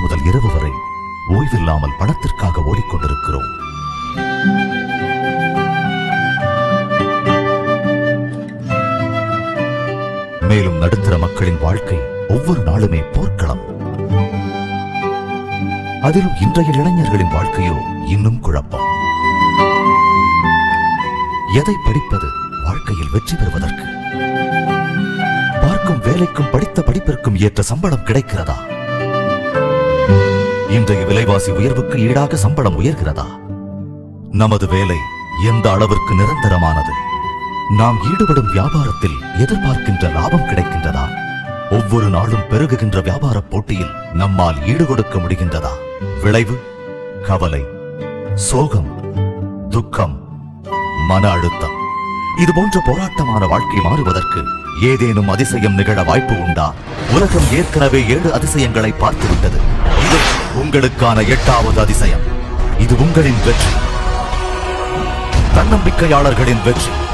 முதல் இரவு வரை ஓய்வில்லாமல் பணத்திற்காக ஓடிக்கொண்டிருக்கிறோம் மேலும் நடுத்தர மக்களின் வாழ்க்கை ஒவ்வொரு நாளுமே போர்க்களம் அதிலும் இன்றைய இளைஞர்களின் வாழ்க்கையோ இன்னும் குழப்பம் எதை படிப்பது வாழ்க்கையில் வெற்றி பெறுவதற்கு பார்க்கும் வேலைக்கும் படித்த படிப்பிற்கும் ஏற்ற சம்பளம் கிடைக்கிறதா இன்றைய விலைவாசி உயர்வுக்கு ஈடாக சம்பளம் உயர்கிறதா நமது வேலை எந்த அளவிற்கு நிரந்தரமானது நாம் ஈடுபடும் வியாபாரத்தில் எதிர்பார்க்கின்ற லாபம் கிடைக்கின்றதா ஒவ்வொரு நாளும் பெருகுகின்ற வியாபார போட்டியில் நம்மால் ஈடுகொடுக்க முடிகின்றதா விளைவு கவலை சோகம் துக்கம் மன அழுத்தம் இது போன்ற போராட்டமான வாழ்க்கை மாறுவதற்கு ஏதேனும் அதிசயம் நிகழ வாய்ப்பு உண்டா உலகம் ஏற்கனவே ஏழு அதிசயங்களை பார்த்துவிட்டது இது உங்களுக்கான எட்டாவது அதிசயம் இது உங்களின் வெற்றி தன்னம்பிக்கையாளர்களின் வெற்றி